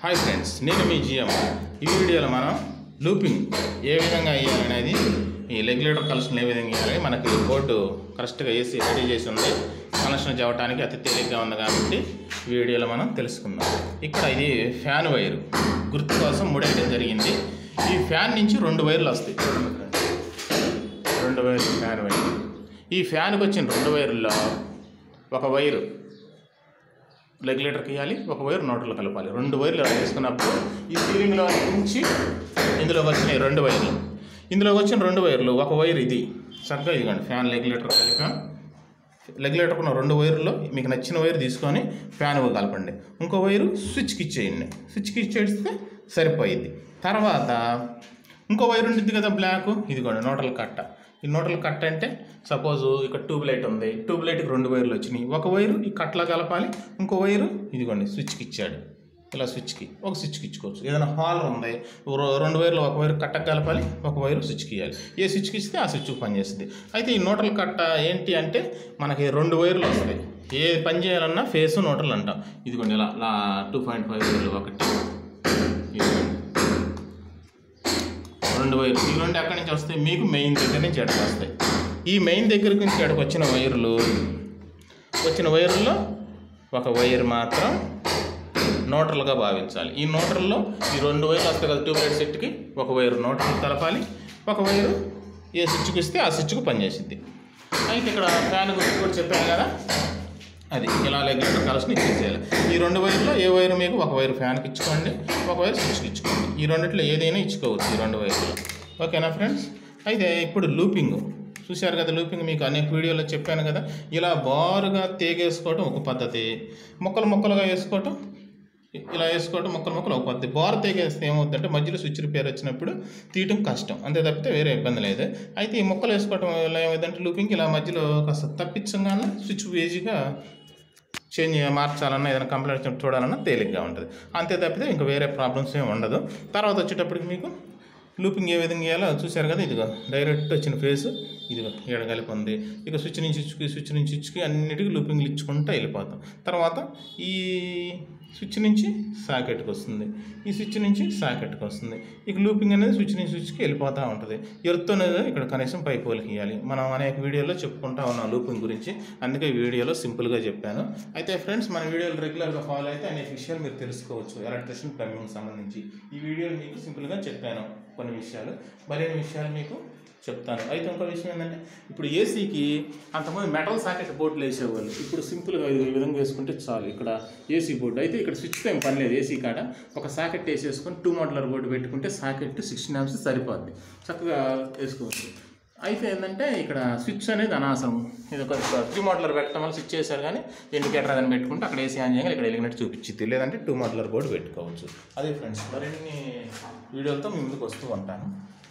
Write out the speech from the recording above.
Hi friends నేను మీ GM ఈ వీడియోలో మనం లూపింగ్ ఏ విధంగా వేయాలనేది ఈ రెగ్యులేటర్ కనెక్షన్ ఏ విధంగా వేయాలని మనకి బోర్డు కరెక్ట్గా వేసి రెడీ చేసి ఉంది కనెక్షన్ చేయడానికి అతి తేలిగ్గా ఉంది కాబట్టి ఈ వీడియోలో మనం తెలుసుకుందాం ఇక్కడ ఇది ఫ్యాన్ వైరు గుర్తు కోసం ముడేయడం జరిగింది ఈ ఫ్యాన్ నుంచి రెండు వైర్లు వస్తాయి చూడండి ఫ్రెండ్స్. రెండు వైర్లు ఫ్యాన్ వైర్ ఈ ఫ్యాన్కి వచ్చిన రెండు వైర్లలో ఒక వైరు రెగ్యులేటర్కి ఇవ్వాలి ఒక వైర్ నోట్లో కలపాలి రెండు వైర్లు ఇలా వేసుకున్నప్పుడు ఈ సీలింగ్లో నుంచి ఇందులోకి వచ్చినాయి రెండు వైర్లు ఇందులోకి వచ్చిన రెండు వైర్లు ఒక వైర్ ఇది చక్కగా ఇదిగోండి ఫ్యాన్ రెగ్యులేటర్ కలిపాం రెగ్యులేటర్ ఉన్న రెండు వైర్లో మీకు నచ్చిన వైర్ తీసుకొని ఫ్యాన్ కలపండి ఇంకో వైరు స్విచ్కి ఇచ్చేయండి స్విచ్కి ఇచ్చేస్తే సరిపోయింది తర్వాత ఇంకో వైర్ ఉంటుంది కదా బ్లాక్ ఇదిగోండి నోటల కట్ట ఈ నోటల కట్ట అంటే సపోజ్ ఇక్కడ ట్యూబ్ లైట్ ఉంది ట్యూబ్ లైట్కి రెండు వైర్లు వచ్చినాయి ఒక వైరు ఈ కట్టలో కలపాలి ఇంకో వైరు ఇదిగోండి స్విచ్కి ఇచ్చాడు ఇలా స్విచ్కి ఒక స్విచ్కి ఇచ్చుకోవచ్చు ఏదైనా హాల్ ఉంది రో- రెండు వైర్లు ఒక వైరు కట్టకు కలపాలి ఒక వైరు స్విచ్కి ఇవ్వాలి ఏ స్విచ్కి ఇస్తే ఆ స్విచ్ పనిచేస్తుంది అయితే ఈ నోటల కట్ట ఏంటి అంటే మనకి రెండు వైర్లు వస్తాయి ఏ పని చేయాలన్నా ఫేస్ నోటలు అంటాం ఇదిగోండి ఇలా లా టూ పాయింట్ ఫైవ్ వైర్లు ఒకటి ఇదిగోండి రెండు వైర్లు ఈ రెండు ఎక్కడి నుంచి వస్తాయి మీకు మెయిన్ దగ్గర నుంచి ఎడకు వస్తాయి ఈ మెయిన్ దగ్గర నుంచి ఎడకు వచ్చిన వైర్లు వచ్చిన వైర్లలో ఒక వైర్ మాత్రం నోటర్లుగా భావించాలి ఈ నోటర్లో ఈ రెండు వైర్లు వస్తాయి కదా ట్యూబ్ లైట్ సెట్కి ఒక వైరు నోటర్ కలపాలి ఒక వైరు ఏ స్విచ్కి ఇస్తే ఆ స్విచ్కు పనిచేసిద్ది అయితే ఇక్కడ ఫ్యాన్ గురించి కూడా చెప్పాను కదా అది ఇలా రెగ్యులేటర్ కలర్స్ని ఇచ్చేసేయాలి ఈ రెండు వైర్లో ఏ వైరు మీకు ఒక వైరు ఫ్యాన్కి ఇచ్చుకోండి ఒక వైరు స్విచ్కి ఇచ్చుకోండి ఈ రెండిట్లో ఏదైనా ఇచ్చుకోవచ్చు ఈ రెండు వైర్లు ఓకేనా ఫ్రెండ్స్ అయితే ఇప్పుడు లూపింగ్ చూశారు కదా లూపింగ్ మీకు అనేక వీడియోలో చెప్పాను కదా ఇలా బారుగా తేగేసుకోవటం ఒక పద్ధతి ముక్కలు ముక్కలుగా వేసుకోవటం ఇలా వేసుకోవటం ముక్కలు ముక్కలు ఒక పద్ధతి బార్ తెగేస్తే ఏమవుతుందంటే మధ్యలో స్విచ్ రిపేర్ వచ్చినప్పుడు తీయటం కష్టం అంతే తప్పితే వేరే ఇబ్బంది లేదు అయితే ఈ ముక్కలు వేసుకోవటం వల్ల ఏమైందంటే లూపింగ్ ఇలా మధ్యలో కాస్త తప్పించగానే స్విచ్ ఈజీగా చేంజ్ మార్చాలన్నా ఏదైనా కంప్లైంట్ చూడాలన్నా తేలిగ్గా ఉంటుంది అంతే తప్పితే ఇంకా వేరే ప్రాబ్లమ్స్ ఏమి ఉండదు తర్వాత వచ్చేటప్పటికి మీకు లూపింగ్ ఏ విధంగా చేయాలో చూశారు కదా ఇదిగో డైరెక్ట్ వచ్చిన ఫేస్ ఇదిగో ఈడ కలిపి ఉంది ఇక స్విచ్ నుంచి స్విచ్కి స్విచ్ నుంచి స్విచ్కి అన్నిటికీ లూపింగ్లు ఇచ్చుకుంటూ వెళ్ళిపోతాం తర్వాత ఈ స్విచ్ నుంచి సాకెట్కి వస్తుంది ఈ స్విచ్ నుంచి సాకెట్కి వస్తుంది ఇక లూపింగ్ అనేది స్విచ్ నుంచి స్విచ్కి వెళ్ళిపోతూ ఉంటుంది ఎర్త్ అనేది ఇక్కడ కనీసం పైపోలకి ఇవ్వాలి మనం అనేక వీడియోలో చెప్పుకుంటా ఉన్నాం లూపింగ్ గురించి అందుకే ఈ వీడియోలో సింపుల్గా చెప్పాను అయితే ఫ్రెండ్స్ మన వీడియోలు రెగ్యులర్గా ఫాలో అయితే అనేక విషయాలు మీరు తెలుసుకోవచ్చు ఎలక్ట్రిషియన్ ప్లంబింగ్ సంబంధించి ఈ వీడియోలు మీకు సింపుల్గా చెప్పాను కొన్ని విషయాలు మరిన్ని విషయాలు మీకు చెప్తాను అయితే ఇంకో విషయం ఏంటంటే ఇప్పుడు ఏసీకి అంతకుముందు మెటల్ సాకెట్ బోర్డులు వేసేవాళ్ళు ఇప్పుడు సింపుల్గా ఈ విధంగా వేసుకుంటే చాలు ఇక్కడ ఏసీ బోర్డు అయితే ఇక్కడ స్విచ్తో ఏం పని లేదు ఏసీ కాడ ఒక సాకెట్ వేసేసుకొని టూ మోడలర్ బోర్డు పెట్టుకుంటే సాకెట్ సిక్స్టీన్ యామ్స్ సరిపోద్ది చక్కగా వేసుకోవచ్చు అయితే ఏంటంటే ఇక్కడ స్విచ్ అనేది అనవసరం ఇది ఒక త్రీ మోడలర్ పెట్టడం వల్ల స్విచ్ చేశారు కానీ ఇండికేటర్ అదని పెట్టుకుంటే అక్కడ ఏసీ ఆన్ చేయగా ఇక్కడ ఎలిగినట్టు చూపించింది లేదంటే టూ మోడలర్ బోర్డు పెట్టుకోవచ్చు అదే ఫ్రెండ్స్ మరిన్ని వీడియోలతో మీ ముందుకు వస్తూ ఉంటాను